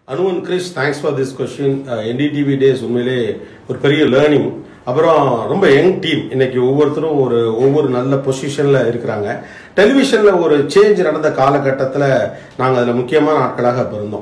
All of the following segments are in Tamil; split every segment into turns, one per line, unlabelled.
அனுவன் Krish thanks for this question NDTV days உண்மையிலே ஒரு பெரிய லேர்னிங் அப்புறம் ரொம்ப யங் டீம் இன்னைக்கு ஒவ்வொருத்தரும் ஒரு ஒவ்வொரு நல்ல பொசிஷன்ல இருக்கிறாங்க டெலிவிஷன்ல ஒரு சேஞ்ச் நடந்த காலகட்டத்தில் நாங்கள் அதில் முக்கியமான ஆட்களாக இப்ப இருந்தோம்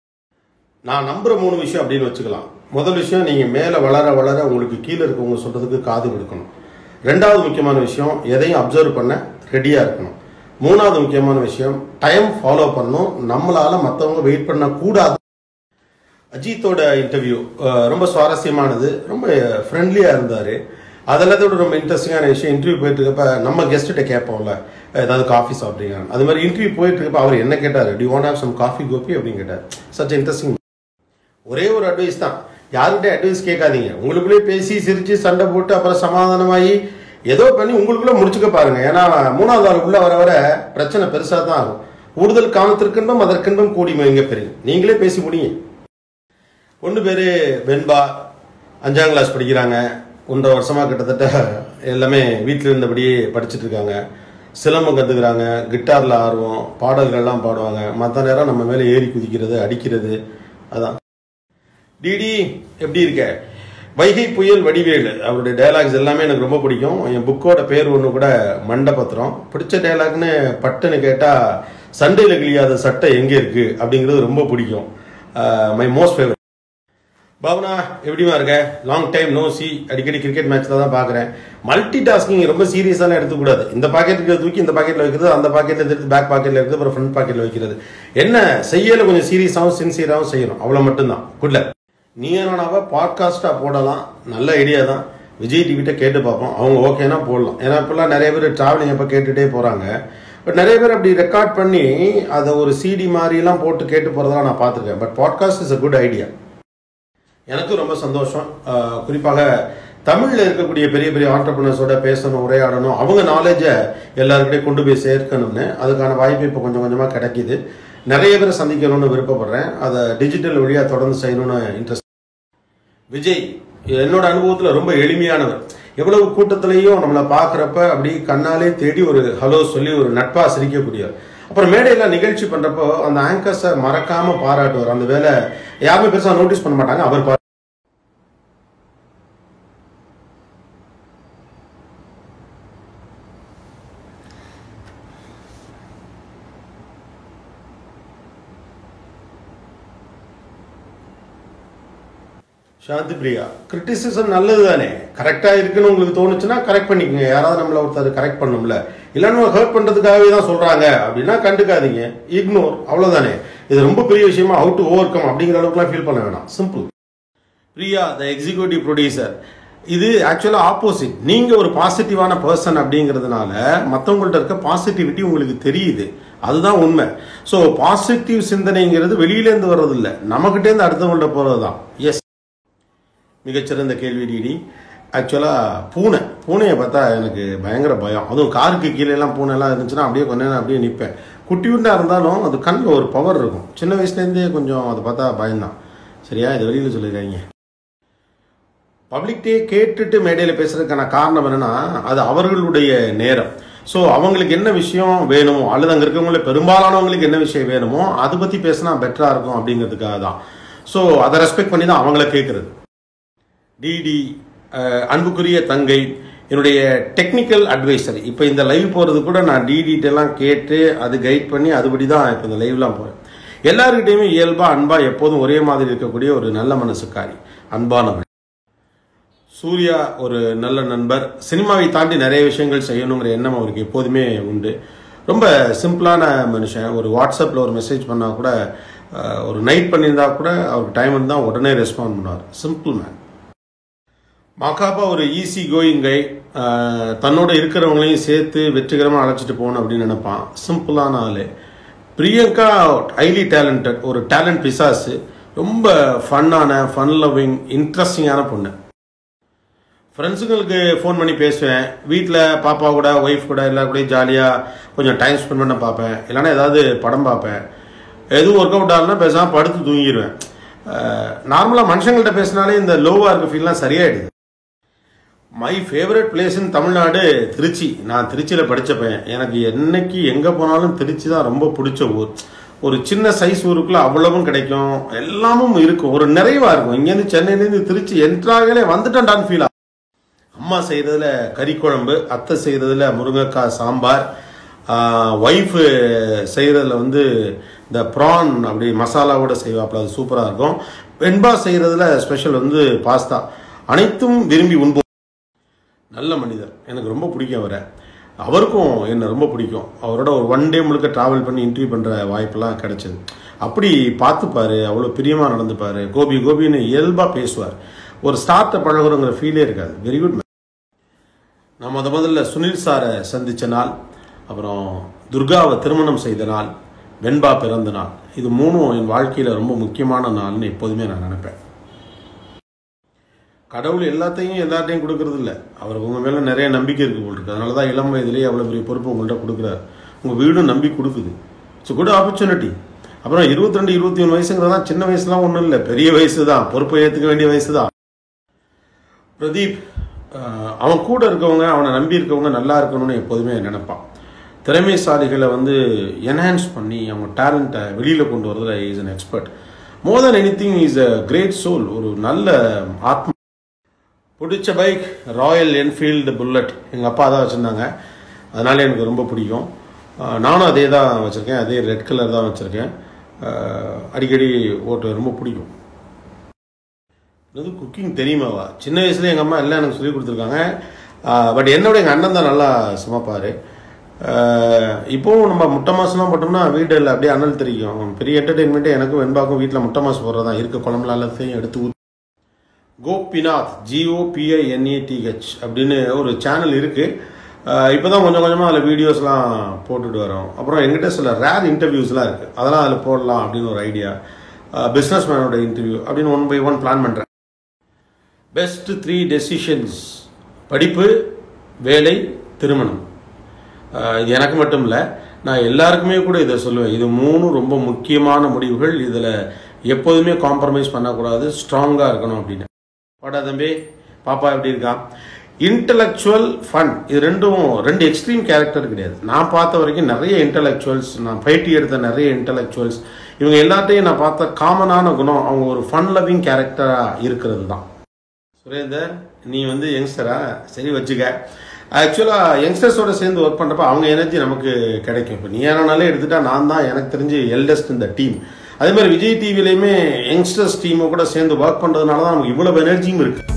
நான் நம்புற மூணு விஷயம் அப்படின்னு வச்சுக்கலாம் முதல் விஷயம் நீங்க மேல வளர வளர உங்களுக்கு கீழே இருக்கவங்க சொல்றதுக்கு காது கொடுக்கணும் ரெண்டாவது முக்கியமான விஷயம் எதையும் அப்சர்வ் பண்ண ரெடியா இருக்கணும் மூணாவது முக்கியமான விஷயம் டைம் ஃபாலோ பண்ணணும் நம்மளால மற்றவங்க வெயிட் பண்ண கூடாது அஜித்தோட இன்டர்வியூ ரொம்ப சுவாரஸ்யமானது ரொம்ப ஃப்ரெண்ட்லியா இருந்தாரு அதெல்லாத்தோட ரொம்ப இன்ட்ரெஸ்டிங்கான விஷயம் இன்டர்வியூ போயிட்டு இருக்கப்ப நம்ம கெஸ்ட்டு கேட்போம்ல ஏதாவது காஃபி சாப்பிட்றீங்க அது மாதிரி இன்டர்வியூ போயிட்டு இருக்கப்ப அவர் என்ன கேட்டார் டி want have some coffee Gopi அப்படின்னு கேட்டார் சச் இன்ட்ரெஸ்டிங் ஒரே ஒரு அட்வைஸ் தான் யாருக்கிட்ட அட்வைஸ் கேட்காதீங்க உங்களுக்குள்ளே பேசி சிரிச்சு சண்டை போட்டு அப்புறம் சமாதானமாகி ஏதோ பண்ணி உங்களுக்குள்ள முடிச்சுக்க பாருங்க ஏன்னா மூணாவது ஆளுக்குள்ள வர வர பிரச்சனை பெருசா தான் ஆகும் கூடுதல் காமத்திற்கின்பம் அதற்கின்பம் கூடி எங்க பெரிய நீங்களே பேசி முடியுங்க ஒன்று பேர் வெண்பா அஞ்சாம் கிளாஸ் படிக்கிறாங்க ஒன்றரை வருஷமாக கிட்டத்தட்ட எல்லாமே வீட்டில் இருந்தபடியே படிச்சுட்டு இருக்காங்க சிலம்பம் கற்றுக்குறாங்க கிட்டாரில் ஆர்வம் பாடல்கள்லாம் பாடுவாங்க மற்ற நேரம் நம்ம மேலே ஏறி குதிக்கிறது அடிக்கிறது அதான் டிடி எப்படி இருக்க வைகை புயல் வடிவேலு அவருடைய டைலாக்ஸ் எல்லாமே எனக்கு ரொம்ப பிடிக்கும் என் புக்கோட பேர் ஒன்று கூட மண்டபத்திரம் பிடிச்ச டைலாக்னு பட்டுன்னு கேட்டால் சண்டையில் கிழியாத சட்டை எங்கே இருக்கு அப்படிங்கிறது ரொம்ப பிடிக்கும் மை மோஸ்ட் ஃபேவரட் பாவனா எப்படிமா இருக்க லாங் டைம் நோ சி அடிக்கடி கிரிக்கெட் மேட்ச்ல தான் பார்க்குறேன் மல்டி டாஸ்கிங் ரொம்ப சீரியஸான எடுத்துக்கூடாது இந்த பாக்கெட்டுக்கு தூக்கி இந்த பாக்கெட்டில் வைக்கிறது அந்த பாக்கெட்டில் எடுத்து பேக் பாக்கெட்டில் வைக்கிறது அப்புறம் ஃப்ரண்ட் பாக்கெட்டில் வைக்கிறது என்ன செய்யல கொஞ்சம் சீரியஸாகவும் சின்சியராகவும் செய்யணும் அவ்வளோ மட்டும்தான் குட்ல நீ என்னன்னாவா பாட்காஸ்ட்டாக போடலாம் நல்ல ஐடியா தான் விஜய் டிவிட்ட கேட்டு பார்ப்போம் அவங்க ஓகேனா போடலாம் ஏன்னா இப்பெல்லாம் நிறைய பேர் டிராவலிங் அப்போ கேட்டுகிட்டே போகிறாங்க பட் நிறைய பேர் அப்படி ரெக்கார்ட் பண்ணி அதை ஒரு சிடி மாதிரிலாம் போட்டு கேட்டு போகிறதெல்லாம் நான் பார்த்துருக்கேன் but podcast is a good idea எனக்கும் ரொம்ப சந்தோஷம் அஹ் குறிப்பாக தமிழில் இருக்கக்கூடிய பெரிய பெரிய ஆண்டர்பிரினர்ஸோட பேசணும் உரையாடணும் அவங்க நாலேஜை எல்லாருக்கிட்டையும் கொண்டு போய் சேர்க்கணும்னு அதுக்கான வாய்ப்பு இப்போ கொஞ்சம் கொஞ்சமாக கிடைக்கிது நிறைய பேரை சந்திக்கணும்னு விருப்பப்படுறேன் அதை டிஜிட்டல் வழியாக தொடர்ந்து செய்யணும்னு இன்ட்ரெஸ்ட் விஜய் என்னோட அனுபவத்தில் ரொம்ப எளிமையானவர் எவ்வளவு கூட்டத்திலையும் நம்மளை பார்க்குறப்ப அப்படி கண்ணாலே தேடி ஒரு ஹலோ சொல்லி ஒரு நட்பா சிரிக்கக்கூடியவர் அப்புறம் மேடையில நிகழ்ச்சி பண்றப்போ அந்த ஆங்கர்ஸை மறக்காம பாராட்டுவார் அந்த வேலை யாருமே பெருசா நோட்டீஸ் பண்ண மாட்டாங்க அவர் பாரு சாந்தி பிரியா கிரிட்டிசிசம் நல்லது தானே கரெக்டாக இருக்குன்னு உங்களுக்கு தோணுச்சுன்னா கரெக்ட் பண்ணிக்கோங்க யாராவது நம்மள ஒருத்தர் கரெக்ட் பண்ணும்ல இல்லைன்னு ஹர்ட் பண்ணுறதுக்காகவே தான் சொல்கிறாங்க அப்படின்னா கண்டுக்காதீங்க இக்னோர் அவ்வளோதானே இது ரொம்ப பெரிய விஷயமா அவுட் டு ஓவர் கம் அப்படிங்கிற அளவுக்குலாம் ஃபீல் பண்ண வேணாம் simple Priya the executive producer இது ஆக்சுவலாக ஆப்போசிட் நீங்கள் ஒரு பாசிட்டிவான பர்சன் அப்படிங்கிறதுனால மற்றவங்கள்ட்ட இருக்க பாசிட்டிவிட்டி உங்களுக்கு தெரியுது அதுதான் உண்மை ஸோ பாசிட்டிவ் சிந்தனைங்கிறது வெளியிலேருந்து வர்றதில்ல நம்மகிட்டேருந்து அடுத்தவங்கள்ட்ட போகிறது தான் எஸ் மிகச்சிறந்த கேள்வி டிடி ஆக்சுவலாக பூனை பூனையை பார்த்தா எனக்கு பயங்கர பயம் அதுவும் காருக்கு கீழேலாம் பூனைலாம் இருந்துச்சுன்னா அப்படியே கொஞ்ச நேரம் அப்படியே நிற்பேன் குட்டியுண்டா இருந்தாலும் அது கண்ணில் ஒரு பவர் இருக்கும் சின்ன வயசுலேருந்தே கொஞ்சம் அதை பார்த்தா பயம்தான் சரியா இது வெளியில் சொல்லியிருக்காங்க பப்ளிக்டே கேட்டுட்டு மேடையில் பேசுறதுக்கான காரணம் என்னன்னா அது அவர்களுடைய நேரம் ஸோ அவங்களுக்கு என்ன விஷயம் வேணுமோ அல்லது அங்கே இருக்கவங்கள பெரும்பாலானவங்களுக்கு என்ன விஷயம் வேணுமோ அதை பற்றி பேசினா பெட்டராக இருக்கும் அப்படிங்கிறதுக்காக தான் ஸோ அதை ரெஸ்பெக்ட் பண்ணி தான் அவங்கள கேட்குறது டிடி அன்புக்குரிய தங்கை என்னுடைய டெக்னிக்கல் அட்வைசர் இப்போ இந்த லைவ் போகிறது கூட நான் டிடிட்டெல்லாம் கேட்டு அது கைட் பண்ணி அதுபடி தான் இப்போ இந்த லைவ்லாம் போகிறேன் எல்லாருக்கிட்டையுமே இயல்பாக அன்பாக எப்போதும் ஒரே மாதிரி இருக்கக்கூடிய ஒரு நல்ல மனசுக்காரி அன்பானவன் சூர்யா ஒரு நல்ல நண்பர் சினிமாவை தாண்டி நிறைய விஷயங்கள் செய்யணுங்கிற எண்ணம் அவருக்கு எப்போதுமே உண்டு ரொம்ப சிம்பிளான மனுஷன் ஒரு வாட்ஸ்அப்பில் ஒரு மெசேஜ் பண்ணால் கூட ஒரு நைட் பண்ணியிருந்தா கூட அவருக்கு டைம் இருந்தால் உடனே ரெஸ்பாண்ட் பண்ணுவார் சிம்பிள் மேன் மாக்காப்பா ஒரு ஈஸி கோயிங் கை தன்னோட இருக்கிறவங்களையும் சேர்த்து வெற்றிகரமாக அழைச்சிட்டு போகணும் அப்படின்னு நினைப்பான் சிம்பிளான ஆள் பிரியங்கா ஹைலி டேலண்டட் ஒரு டேலண்ட் பிசாஸு ரொம்ப ஃபன்னான ஃபன் லவ்விங் இன்ட்ரெஸ்டிங்கான பொண்ணு ஃப்ரெண்ட்ஸுங்களுக்கு ஃபோன் பண்ணி பேசுவேன் வீட்டில் பாப்பா கூட ஒய்ஃப் கூட எல்லா கூட ஜாலியாக கொஞ்சம் டைம் ஸ்பெண்ட் பண்ண பார்ப்பேன் இல்லைன்னா ஏதாவது படம் பார்ப்பேன் எதுவும் ஒர்க் அவுட் ஆகலன்னா பேசாமல் படுத்து தூங்கிடுவேன் நார்மலாக மனுஷங்கள்ட்ட பேசினாலே இந்த லோவாக இருக்க ஃபீல்லாம் சரியாயிடுது my favourite place in Tamil Nadu Trichy நான் திருச்சியில் படித்தப்பேன் எனக்கு என்னைக்கு எங்கே போனாலும் திருச்சி தான் ரொம்ப பிடிச்ச ஊர் ஒரு சின்ன சைஸ் ஊருக்குள்ள அவ்வளவும் கிடைக்கும் எல்லாமும் இருக்கும் ஒரு நிறைவா இருக்கும் இங்கேருந்து சென்னையிலேருந்து திருச்சி என்ட்ராகலே வந்துட்டேன்டான்னு ஃபீல் ஆகும் அம்மா செய்கிறதுல கறி குழம்பு அத்தை செய்கிறதுல முருங்கைக்காய் சாம்பார் ஒய்ஃபு செய்கிறதுல வந்து இந்த ப்ரான் அப்படி மசாலாவோட செய்வாப்புல அது சூப்பராக இருக்கும் வெண்பா செய்கிறதுல ஸ்பெஷல் வந்து பாஸ்தா அனைத்தும் விரும்பி உண்போம் நல்ல மனிதர் எனக்கு ரொம்ப பிடிக்கும் அவரை அவருக்கும் என்னை ரொம்ப பிடிக்கும் அவரோட ஒரு ஒன் டே முழுக்க ட்ராவல் பண்ணி இன்டர்வியூ பண்ணுற வாய்ப்பெல்லாம் கிடைச்சது அப்படி பார்த்துப்பாரு அவ்வளோ பிரியமாக நடந்துப்பாரு கோபி கோபின்னு இயல்பாக பேசுவார் ஒரு ஸ்டார்ட்டை பழகுறங்கிற ஃபீலே இருக்காது வெரி குட் நான் முத முதல்ல சுனில் சாரை சந்தித்த நாள் அப்புறம் துர்காவை திருமணம் செய்த நாள் வெண்பா பிறந்த நாள் இது மூணும் என் வாழ்க்கையில் ரொம்ப முக்கியமான நாள்னு எப்போதுமே நான் நினைப்பேன் கடவுள் எல்லாத்தையும் எல்லார்ட்டையும் கொடுக்கறது இல்லை அவர் உங்க மேல நிறைய நம்பிக்கை இருக்கு போல் இருக்கு அதனால தான் இளம் வயதிலேயே அவ்வளோ பெரிய பொறுப்பு உங்கள்கிட்ட கொடுக்குறாரு உங்க வீடும் நம்பி கொடுக்குது இட்ஸ் குட் ஆப்பர்ச்சுனிட்டி அப்புறம் இருபத்தி ரெண்டு இருபத்தி மூணு வயசுங்கிறது தான் சின்ன வயசுலாம் ஒன்றும் இல்லை பெரிய வயசு தான் பொறுப்பை ஏற்றுக்க வேண்டிய வயசு தான் பிரதீப் அஹ், அவன் கூட இருக்கவங்க அவனை நம்பி இருக்கவங்க நல்லா இருக்கணும்னு எப்போதுமே நினைப்பான் திறமைசாலிகளை வந்து என்ஹான்ஸ் பண்ணி அவங்க டேலண்ட்டை வெளியில் கொண்டு வரதுல is an expert more than anything is a great soul ஒரு நல்ல ஆத்மா பிடிச்ச பைக் ராயல் என்ஃபீல்டு புல்லட் எங்கள் அப்பா தான் வச்சுருந்தாங்க அதனால எனக்கு ரொம்ப பிடிக்கும் அஹ், நானும் அதே தான் வச்சுருக்கேன் அதே ரெட் கலர் தான் வச்சுருக்கேன் அடிக்கடி ஓட்டு ரொம்ப பிடிக்கும் இது குக்கிங் தெரியுமாவா சின்ன வயசுல எங்கள் அம்மா எல்லாம் எனக்கு சொல்லி கொடுத்துருக்காங்க பட் என்னோட எங்கள் அண்ணன் தான் நல்லா சமைப்பார் இப்போவும் நம்ம முட்டை மாசுலாம் போட்டோம்னா வீட்டில் அப்படியே அனல் தெரியும் பெரிய என்டர்டெயின்மெண்ட்டே எனக்கும் வெண்பாக்கும் வீட்டில் முட்டை மாசு போடுறதா இருக்க குழம்புல எல்லாத்தையும் எடுத்து ஊற்றி கோபிநாத் ஜிஓபிஐஎன்ஏடிஹெச் அப்படின்னு ஒரு சேனல் இருக்கு இப்போ தான் கொஞ்சம் கொஞ்சமாக அதில் வீடியோஸ்லாம் போட்டுட்டு வரோம் அப்புறம் எங்கிட்ட சில ரேர் இன்டர்வியூஸ்லாம் இருக்குது அதெல்லாம் அதில் போடலாம் அப்படின்னு ஒரு ஐடியா பிஸ்னஸ் மேனோட இன்டர்வியூ அப்படின்னு ஒன் பை ஒன் பிளான் பண்ணுறேன் பெஸ்ட் த்ரீ டெசிஷன்ஸ் படிப்பு வேலை திருமணம் அஹ் இது எனக்கு மட்டும் இல்லை நான் எல்லாருக்குமே கூட இதை சொல்லுவேன் இது மூணும் ரொம்ப முக்கியமான முடிவுகள் இதில் எப்போதுமே காம்ப்ரமைஸ் பண்ணக்கூடாது ஸ்ட்ராங்காக இருக்கணும் அப்படின்னு வாடா தம்பி பாப்பா எப்படி இருக்கான் இன்டலெக்சுவல் ஃபன் இது ரெண்டும் ரெண்டு எக்ஸ்ட்ரீம் கேரக்டர் கிடையாது நான் பார்த்த வரைக்கும் நிறைய இன்டலெக்சுவல்ஸ் நான் பயிற்சி எடுத்த நிறைய இன்டலெக்சுவல்ஸ் இவங்க எல்லாத்தையும் நான் பார்த்த காமனான குணம் அவங்க ஒரு ஃபன் லவ்விங் கேரக்டராக இருக்கிறது தான் சுரேந்தர் நீ வந்து யங்ஸ்டரா சரி வச்சுக்க ஆக்சுவலாக யங்ஸ்டர்ஸோட சேர்ந்து ஒர்க் பண்ணுறப்ப அவங்க எனர்ஜி நமக்கு கிடைக்கும் இப்போ நீ ஏனாலே எடுத்துட்டா நான் தான் எனக்கு தெரிஞ்சு எல்டஸ்ட் இந்த டீம் அதே மாதிரி விஜய் டிவிலையுமே யங்ஸ்டர்ஸ் டீமை கூட சேர்ந்து ஒர்க் பண்ணுறதுனால தான் நமக்கு இவ்வளவு எனர்ஜியும் இருக்கு